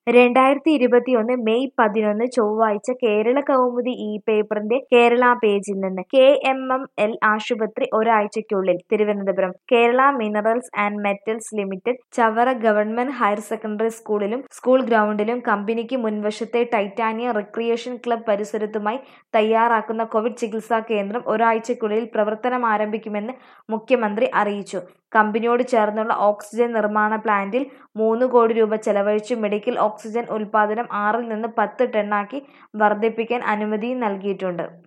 രണ്ടായിരത്തി ഇരുപത്തിയൊന്ന് മെയ് പതിനൊന്ന് ചൊവ്വാഴ്ച കേരള കൗമുദി ഈ പേപ്പറിന്റെ കേരള പേജിൽ നിന്ന് കെ എം എം എൽ ആശുപത്രി ഒരാഴ്ചയ്ക്കുള്ളിൽ Thiruvananthapuram Kerala minerals and metals limited Chavara government higher secondary സ്കൂളിലും സ്കൂൾ ഗ്രൗണ്ടിലും കമ്പനിക്ക് മുൻവശത്തെ ടൈറ്റാനിയ റിക്രിയേഷൻ ക്ലബ് പരിസരത്തുമായി തയ്യാറാക്കുന്ന കോവിഡ് ചികിത്സാ കേന്ദ്രം ഒരാഴ്ചയ്ക്കുള്ളിൽ പ്രവർത്തനമാരംഭിക്കുമെന്ന് മുഖ്യമന്ത്രി അറിയിച്ചു കമ്പനിയോട് ചേർന്നുള്ള ഓക്സിജൻ നിർമ്മാണ പ്ലാന്റിൽ മൂന്ന് കോടി രൂപ ചെലവഴിച്ച് മെഡിക്കൽ ഓക്സിജൻ ഉൽപാദനം ആറിൽ നിന്ന് പത്ത് ടണ്ണാക്കി വർദ്ധിപ്പിക്കാൻ അനുമതിയും നൽകിയിട്ടുണ്ട്